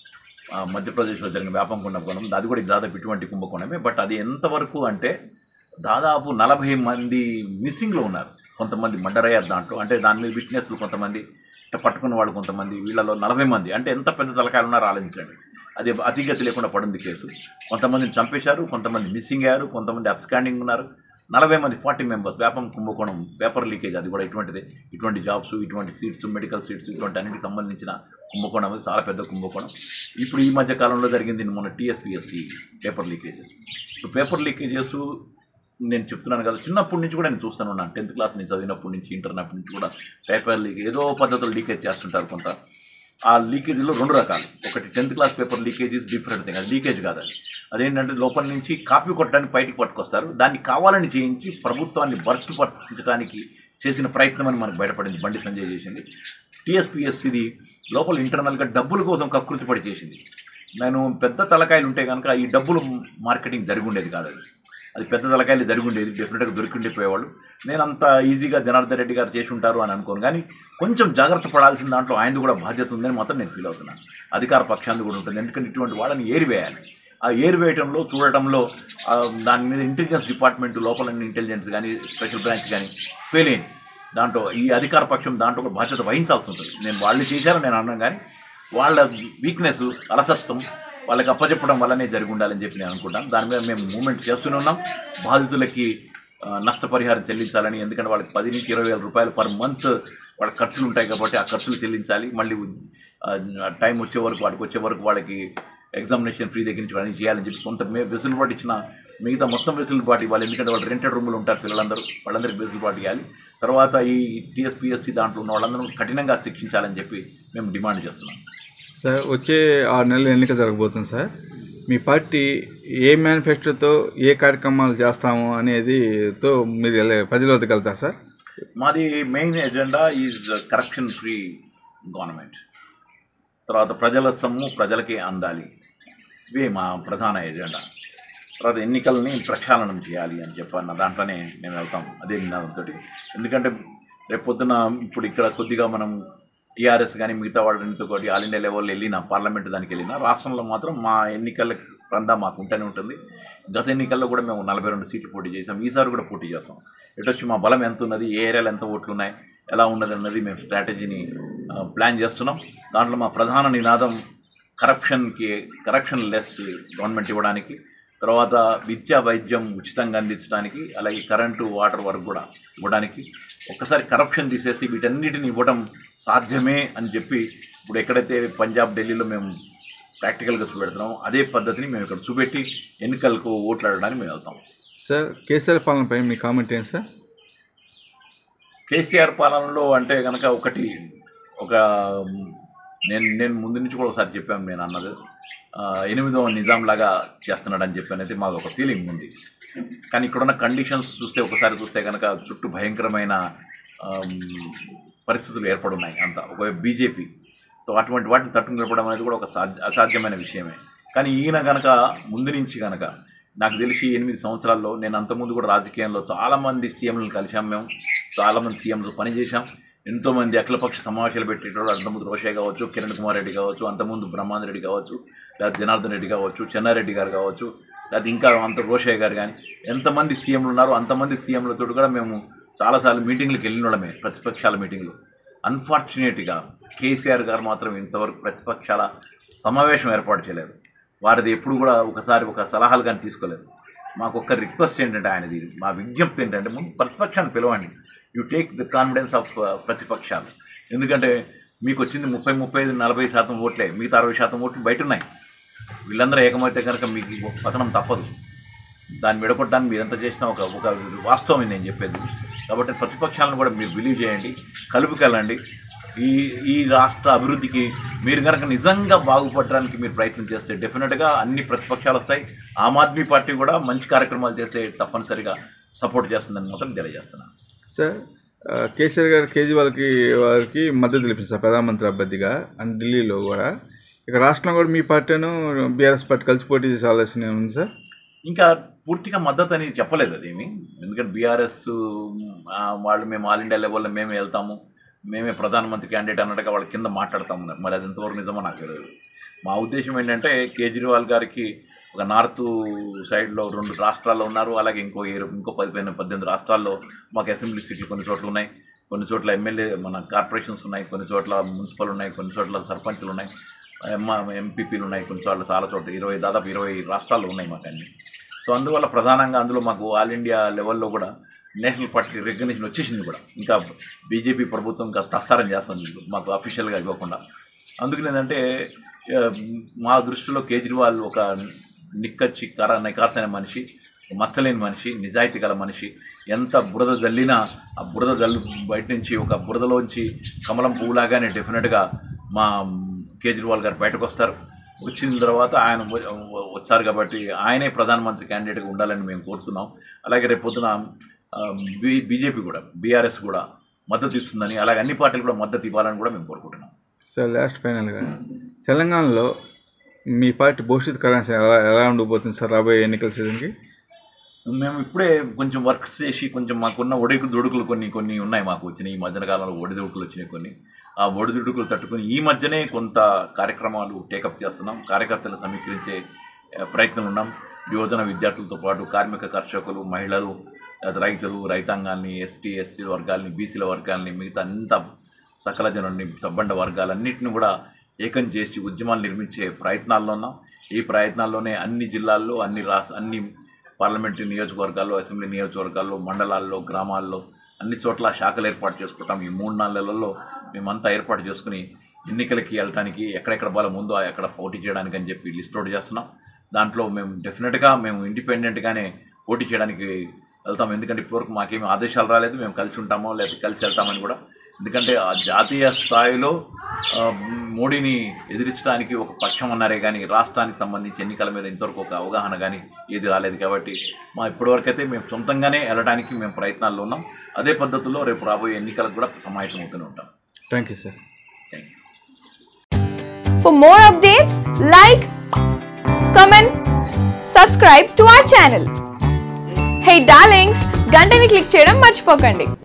ఆ, మధ్యప్రదేశ్లో జరిగిన వ్యాపం కుంభకోణం అది కూడా దాదాపు ఇటువంటి కుంభకోణమే బట్ అది ఎంతవరకు అంటే దాదాపు నలభై మంది మిస్సింగ్లో ఉన్నారు కొంతమంది మర్డర్ అయ్యారు దాంట్లో అంటే దాని మీద విట్నెస్లు కొంతమంది ఇట్ట పట్టుకున్న వాళ్ళు కొంతమంది వీళ్ళలో నలభై మంది అంటే ఎంత పెద్ద తలకాయలు ఉన్నారో ఆలోచించండి అది అతిగతి లేకుండా పడింది కేసు కొంతమందిని చంపేశారు కొంతమంది మిస్సింగ్ అయ్యారు కొంతమంది అబ్స్కాండింగ్ ఉన్నారు నలభై మంది ఫార్టీ మెంబర్స్ వ్యాపం కుంభకోణం పేపర్ లీకేజ్ అది కూడా ఇటువంటిది ఇటువంటి జాబ్స్ ఇటువంటి సీట్స్ మెడికల్ సీట్స్ ఇటువంటి అన్నిటికి సంబంధించిన కుంభకోణం అది చాలా పెద్ద కుంభకోణం ఇప్పుడు ఈ మధ్య కాలంలో జరిగింది మొన్న టీఎస్పీఎస్సి పేపర్ లీకేజెస్ ఇప్పుడు పేపర్ లీకేజెస్ నేను చెప్తున్నాను కదా చిన్నప్పటి నుంచి కూడా నేను చూస్తాను ఉన్నాను టెన్త్ క్లాస్ నుంచి చదివినప్పటి నుంచి ఇంటర్నప్పటి నుంచి కూడా పేపర్ లీక్ ఏదో పద్ధతులు లీకేజ్ చేస్తుంటారు కొంత ఆ లీకేజీలో రెండు రకాలు ఒకటి tenth class paper leakage is different thing అది లీకేజ్ కాదు అది అదేంటంటే లోపల నుంచి కాపీ కొట్టడానికి బయటికి పట్టుకొస్తారు దాన్ని కావాలని చేయించి ప్రభుత్వాన్ని బర్స్ట్ పట్టించడానికి చేసిన ప్రయత్నం అని మనకు బయటపడింది బండి సంజయ్ చేసింది టీఎస్పీఎస్సిది లోపల ఇంటర్నల్గా డబ్బుల కోసం కకృతి పడి చేసింది నేను పెద్ద తలకాయలు ఉంటే కనుక ఈ డబ్బులు మార్కెటింగ్ జరిగి ఉండేది కాదు అది అది పెద్ద తలకాయలు జరిగి ఉండేది డెఫినెట్గా దొరికిండిపోయేవాళ్ళు నేను అంత ఈజీగా జనార్దన్ రెడ్డి గారు చేసి ఉంటారు అని అనుకోను కానీ కొంచెం జాగ్రత్త పడాల్సిన దాంట్లో ఆయనది కూడా బాధ్యత ఉందని మాత్రం నేను ఫీల్ అవుతున్నాను అధికార పక్షాన్ని కూడా ఉంటుంది ఎందుకంటే ఇటువంటి వాళ్ళని ఏరివేయాలి ఆ ఏరివేయటంలో చూడటంలో ఆ, దాని మీద ఇంటెలిజెన్స్ డిపార్ట్మెంట్ లోపల ఇంటెలిజెన్స్ కానీ స్పెషల్ బ్రాంచ్ కానీ ఫెయిల్ అయింది దాంట్లో ఈ అధికార పక్షం దాంట్లో కూడా బాధ్యత వహించాల్సి ఉంటుంది నేను వాళ్ళు చేశారని నేను అన్నాను కానీ వాళ్ళ వీక్నెస్ అలసత్వం వాళ్ళకి అప్పచెప్పడం వల్లనే జరిగి ఉండాలని చెప్పి నేను అనుకుంటాను దాని మీద మేము మూమెంట్ చేస్తూనే ఉన్నాం బాధితులకి ఆ, నష్టపరిహారం చెల్లించాలని ఎందుకంటే వాళ్ళకి పది నుంచి ఇరవై వేల రూపాయలు పర్ మంత్ వాళ్ళ ఖర్చులు ఉంటాయి కాబట్టి ఆ ఖర్చులు చెల్లించాలి మళ్ళీ ఆ, టైం వచ్చే వరకు వాడికి వచ్చే వరకు వాళ్ళకి ఎగ్జామినేషన్ ఫ్రీ దగ్గర నుంచి అన్నీ చేయాలని చెప్పి కొంత మే వెసులుబాటు ఇచ్చిన మిగతా మొత్తం వెసులుబాటు ఇవ్వాలి ఎందుకంటే వాళ్ళు రెంటెడ్ రూములు ఉంటారు పిల్లలందరూ వాళ్ళందరికీ వెసులుబాటు ఇవ్వాలి తర్వాత ఈ టీఎస్పీఎస్సీ దాంట్లో ఉన్న వాళ్ళందరూ కఠినంగా శిక్షించాలని చెప్పి మేము డిమాండ్ చేస్తున్నాం సార్ వచ్చే ఆరు నెలలు ఎన్నిక జరగబోతుంది సార్ మీ పార్టీ ఏ మేనిఫెస్టోతో ఏ కార్యక్రమాలు చేస్తాము అనేది తో మీరు ఎలా- ప్రజల వద్దకు వెళ్తారు సార్ మాది main agenda is corruption free government తర్వాత ప్రజల సొమ్ము ప్రజలకే అందాలి ఇవే మా ప్రధాన ఎజెండా తర్వాత ఎన్నికల్ని ప్రక్షాళనం చేయాలి అని చెప్పన్న దాంట్లోనే మేము వెళ్తాం అదే నినాదంతో ఎందుకంటే రేపొద్దున ఇప్పుడు ఇక్కడ కొద్దిగా మనం టీఆర్ఎస్ కానీ మిగతా వాళ్ళతో ఒకటి ఆల్ ఇండియా లెవెల్లో వెళ్ళినా పార్లమెంట్ దానికి వెళ్ళినా రాష్ట్రంలో మాత్రం మా ఎన్నికల ప్రందా మాకు ఉంటూనే ఉంటుంది గత ఎన్నికల్లో కూడా మేము నలభై రెండు సీట్లు పోటీ చేసాం ఈసారి కూడా పోటీ చేస్తాం ఎటొచ్చి మా బలం ఎంత ఉన్నది ఏ ఏరియాలో ఎంత ఓట్లు ఉన్నాయి ఎలా ఉన్నది అన్నది మేము స్ట్రాటజీని ఆ, ప్లాన్ చేస్తున్నాం దాంట్లో మా ప్రధాన నినాదం కరప్షన్కి కరప్షన్ లెస్ గవర్నమెంట్ ఇవ్వడానికి తర్వాత విద్యా వైద్యం ఉచితంగా అందించడానికి అలాగే కరెంటు వాటర్ వరకు కూడా ఇవ్వడానికి ఒక్కసారి కరప్షన్ తీసేసి వీటన్నిటిని ఇవ్వడం సాధ్యమే అని చెప్పి ఇప్పుడు ఎక్కడైతే పంజాబ్ ఢిల్లీలో మేము ప్రాక్టికల్గా చూపెడుతున్నామో అదే పద్ధతిని మేము ఇక్కడ చూపెట్టి ఎన్నికలకు ఓట్లాడడానికి మేము వెళ్తాం సార్ కేసీఆర్ పాలనపై మీ కామెంట్ ఏంటి సార్ కేసీఆర్ పాలనలో అంటే కనుక ఒకటి ఒక నేను నేను ముందు నుంచి కూడా ఒకసారి చెప్పాను నేను అన్నది ఆ, ఎనిమిదవ నిజాం లాగా చేస్తున్నాడని చెప్పి అయితే మాకు ఒక ఫీలింగ్ ఉంది కానీ ఇక్కడున్న కండిషన్స్ చూస్తే ఒకసారి చూస్తే కనుక చుట్టూ భయంకరమైన ఆమ్, పరిస్థితులు ఏర్పడున్నాయి అంత ఒక బీజేపీ సో అటువంటి వాటిని తట్టుకుని నిలపడం అనేది కూడా ఒక సాధ్య అసాధ్యమైన విషయమే కానీ ఈయన కనుక ముందు నుంచి కనుక నాకు తెలిసి ఎనిమిది సంవత్సరాల్లో నేను అంతకుముందు కూడా రాజకీయంలో చాలామంది సీఎంలను కలిసాం మేము చాలామంది సీఎంలు పనిచేశాం ఎంతోమంది అఖిలపక్ష సమావేశాలు పెట్టేటోడు అంతకుముందు రోషయ్య కావచ్చు కిరణ్ కుమార్ రెడ్డి కావచ్చు అంతకుముందు బ్రహ్మాంద రెడ్డి కావచ్చు లేదా జనార్దన్ రెడ్డి కావచ్చు చెన్నారెడ్డి గారు కావచ్చు లేదా ఇంకా అంత రోషయ్య గారు కానీ ఎంతమంది సీఎంలు ఉన్నారో అంతమంది సీఎంలతో కూడా మేము చాలాసార్లు మీటింగ్లకు వెళ్ళిన వాళ్ళమే ప్రతిపక్షాల మీటింగ్లు అన్ఫార్చునేట్గా కేసీఆర్ గారు మాత్రం ఇంతవరకు ప్రతిపక్షాల సమావేశం ఏర్పాటు చేయలేదు వారిది ఎప్పుడు కూడా ఒకసారి ఒక సలహాలు కానీ తీసుకోలేదు మాకు ఒక్క రిక్వెస్ట్ ఏంటంటే ఆయనది మా విజ్ఞప్తి ఏంటంటే ముందు ప్రతిపక్షాన్ని పిలవండి you take the confidence of ప్రతిపక్షాలు ఎందుకంటే మీకు వచ్చింది ముప్పై ముప్పై ఐదు నలభై శాతం ఓట్లే మిగతా అరవై శాతం ఓట్లు బయట ఉన్నాయి వీళ్ళందరూ ఏకమైతే కనుక మీకు ఈ పతనం తప్పదు దాన్ని విడగొట్టడానికి మీరు ఎంత చేసినా ఒక ఒక వాస్తవం నేను చెప్పేది కాబట్టి ప్రతిపక్షాలను కూడా మీరు బిలీవ్ చేయండి కలుపుకెళ్ళండి ఈ ఈ రాష్ట్ర అభివృద్ధికి మీరు కనుక నిజంగా బాగుపడడానికి మీరు ప్రయత్నం చేస్తే డెఫినెట్గా అన్ని ప్రతిపక్షాలు వస్తాయి ఆమ్ ఆద్మీ పార్టీ కూడా మంచి కార్యక్రమాలు చేస్తే తప్పనిసరిగా సపోర్ట్ చేస్తుందని మాత్రం తెలియజేస్తున్నాను సార్ ఆ, కేసీఆర్ గారు కేజ్రీవాల్కి వారికి మద్దతు తెలిపింది సార్ ప్రధానమంత్రి అభ్యర్థిగా అండ్ ఢిల్లీలో కూడా ఇక రాష్ట్రంలో కూడా మీ పార్టీను బీఆర్ఎస్ పార్టీ కలిసి పోటీ చేసే ఆలోచన ఉంది సార్ ఇంకా పూర్తిగా మద్దతు అని చెప్పలేదు అదేమి ఎందుకంటే బీఆర్ఎస్ వాళ్ళు మేము ఆల్ ఇండియా లెవెల్లో మేమే వెళ్తాము మేమే ప్రధానమంత్రి క్యాండిడేట్ అన్నట్టుగా వాళ్ళ కింద మాట్లాడతాము మరి అది ఎంతవరకు నిజమో నాకు తెలియదు మా ఉద్దేశం ఏంటంటే కేజ్రీవాల్ గారికి ఒక నార్త్ సైడ్లో రెండు రాష్ట్రాల్లో ఉన్నారు అలాగే ఇంకో ఇరు- ఇంకో పదిహేను పద్దెనిమిది రాష్ట్రాల్లో మాకు అసెంబ్లీ సీట్లు కొన్ని చోట్ల ఉన్నాయి కొన్ని చోట్ల ఎమ్మెల్యే మన కార్పొరేషన్స్ ఉన్నాయి కొన్ని చోట్ల మున్సిపల్ ఉన్నాయి కొన్ని చోట్ల సర్పంచ్లు ఉన్నాయి ఎమ్మ ఎంపీపీలు ఉన్నాయి కొన్ని చోట్ల చాలా చోట్ల ఇరవై దాదాపు ఇరవై రాష్ట్రాలు ఉన్నాయి మాకు అన్ని సో అందువల్ల ప్రధానంగా అందులో మాకు ఆల్ ఇండియా లెవెల్లో కూడా నేషనల్ పార్టీ రికగ్నిషన్ వచ్చేసింది కూడా ఇంకా బీజేపీ ప్రభుత్వం ఇంకా తస్సారం చేస్తుంది మాకు అఫీషియల్గా ఇవ్వకుండా అందుకని ఏంటంటే ఆ, మా దృష్టిలో కేజ్రీవాల్ ఒక నిక్కచ్చి కర నికాసైన మనిషి మచ్చలేని మనిషి నిజాయితీ గల మనిషి ఎంత బురద జల్లినా ఆ బురద జల్లు బయట నుంచి ఒక బురదలోంచి కమలం పువ్వులాగానే డెఫినెట్గా మా కేజ్రీవాల్ గారు బయటకు వస్తారు వచ్చిన తర్వాత ఆయన వ- వచ్చారు కాబట్టి ఆయనే ప్రధానమంత్రి క్యాండిడేట్గా ఉండాలని మేము కోరుతున్నాం అలాగే రేపు పొద్దున ఆ, బీ బీజేపీ కూడా బీఆర్ఎస్ కూడా మద్దతు ఇస్తుందని అలాగే అన్ని పార్టీలు కూడా మద్దతు ఇవ్వాలని కూడా మేము కోరుకుంటున్నాం సార్ లాస్ట్ ఫైనల్గా తెలంగాణలో మీ పార్టీ భవిష్యత్ కార్యాచరణ ఎలా ఎలా ఉండబోతుంది సార్ రాబోయే ఎన్నికల సీజన్కి మేము ఇప్పుడే కొంచెం వర్క్స్ చేసి కొంచెం మాకున్న ఒడికు దొడుకులు కొన్ని కొన్ని ఉన్నాయి మాకు వచ్చినాయి ఈ మధ్యన కాలంలో ఒడిదుడుకులు వచ్చినాయి కొన్ని ఆ ఒడిదుడుకులు తట్టుకొని ఈ మధ్యనే కొంత కార్యక్రమాలు టేకప్ చేస్తున్నాం కార్యకర్తలు సమీకరించే ఆ, ప్రయత్నం ఉన్నాం యువజన విద్యార్థులతో పాటు కార్మిక కర్షకులు మహిళలు లేదా రైతులు రైతాంగాన్ని ఎస్టీ ఎస్టీ వర్గాల్ని బీసీల వర్గాల్ని మిగతా అంత సకల జనాన్ని సబ్బండ వర్గాలన్నింటిని కూడా ఏకం చేసి ఉద్యమాలు నిర్మించే ప్రయత్నాల్లో ఉన్నాం ఈ ప్రయత్నాల్లోనే అన్ని జిల్లాల్లో అన్ని రాష్ట్ర అన్ని పార్లమెంటరీ నియోజకవర్గాల్లో అసెంబ్లీ నియోజకవర్గాల్లో మండలాల్లో గ్రామాల్లో అన్ని చోట్ల శాఖలు ఏర్పాటు చేసుకుంటాం ఈ మూడు నాలుగు నెలల్లో మేమంతా ఏర్పాటు చేసుకుని ఎన్నికలకి వెళ్ళటానికి ఎక్కడెక్కడ బలం ఉందో ఎక్కడ పోటీ చేయడానికి అని చెప్పి లిస్ట్ అవుట్ చేస్తున్నాం దాంట్లో మేము డెఫినెట్గా మేము ఇండిపెండెంట్గానే పోటీ చేయడానికి వెళ్తాం ఎందుకంటే ఇప్పటివరకు మాకేమి ఆదేశాలు రాలేదు మేము కలిసి ఉంటామో లేకపోతే కలిసి వెళ్తామని కూడా ఎందుకంటే ఆ జాతీయ స్థాయిలో ఆ, మోడీని ఎదిరించడానికి ఒక పక్షం అన్నారే కానీ రాష్ట్రానికి సంబంధించి ఎన్నికల మీద ఇంతవరకు ఒక అవగాహన కానీ ఏది రాలేదు కాబట్టి మా ఇప్పటివరకైతే మేము సొంతంగానే వెళ్ళడానికి మేము ప్రయత్నాల్లో ఉన్నాం అదే పద్ధతిలో రేపు రాబోయే ఎన్నికలకు కూడా సమాయత్తం అవుతూనే ఉంటాం thank you sir thank you For more updates, like, comment, subscribe to our channel. Hey darlings, గంటని click చేయడం మర్చిపోకండి